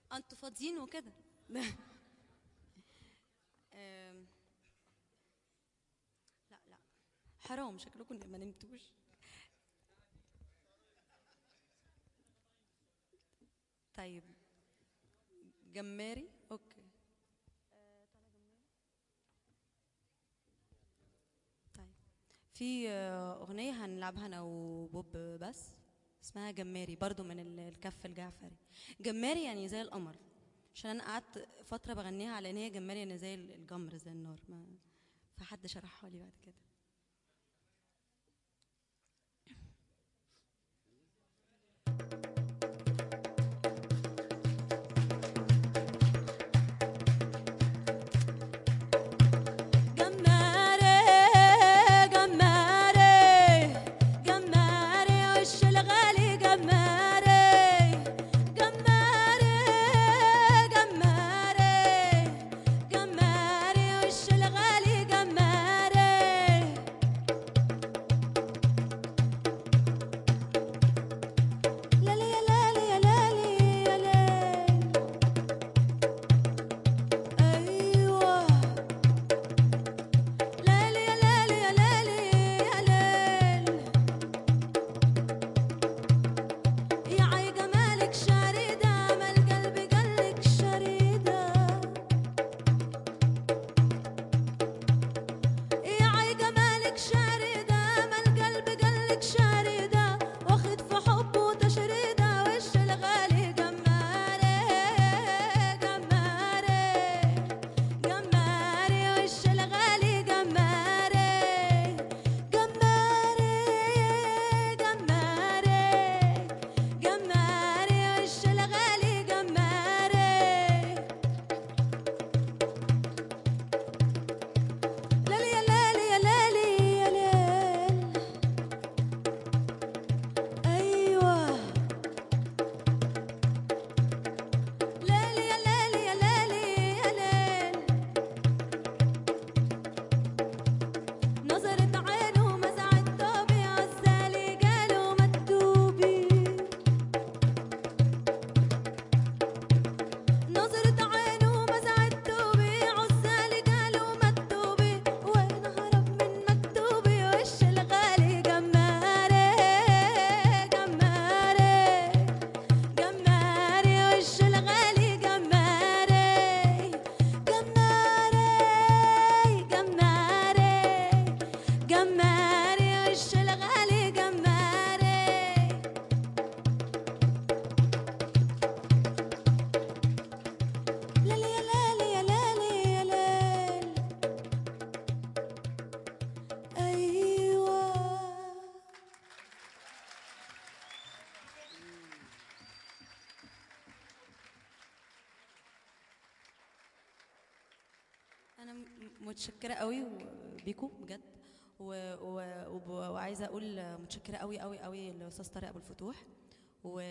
انتوا فاضيين وكده آم، لا لا حرام شكلكم ما نمتوش طيب جماري اوكي طيب في آه، اغنيه هنلعبها انا وبوب بس اسمها جماري برضو من ال- الكف الجعفري جماري يعني زي القمر عشان انا قعدت فتره بغنيها على ان هي جماري يعني زي الجمر زي النار ما فحد شرحها لي بعد كده جماري جماري جماري وش الغالي جماري جماري جماري جماري وش الغالي جماري لالي يا لالي يا لالي يا ليل أيوه ليلي يا ليلي يا ليلي يا ليل يا عي جمالك شريدة مال قلبي قالك شريدة يا عي جمالك شريدة مال قلبي قالك شريدة واخد في حبه تشريدة وش الغالي جماري جماري جماري وش الغالي جماري جماري جماري جماري وش الغالي جماري لالي يا لالي يا لالي يا ليل أيوه لالي يا لالي يا لالي يا ليل نظرة عينه مزعت توبي عزالي قالوا مكتوبي نظرة عينه مزعت توبي عزالي قالوا مكتوبي وين هرب من مكتوبي وش الغالي جماري جماري جماري وش الغالي جماري جماري جماري جماري وش الغالي جماري لالي يا لالي يا لالي يا ليل أيوة انا م- متشكره قوي بيكو بجد و... و... وب- وعايزه اقول متشكره قوي قوي قوي لاستاذ طارق ابو الفتوح و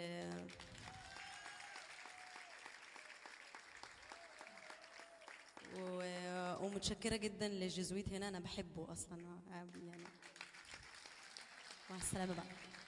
و... ومتشكره جدا للجزويت هنا انا بحبه اصلا يعني مع السلامه بقى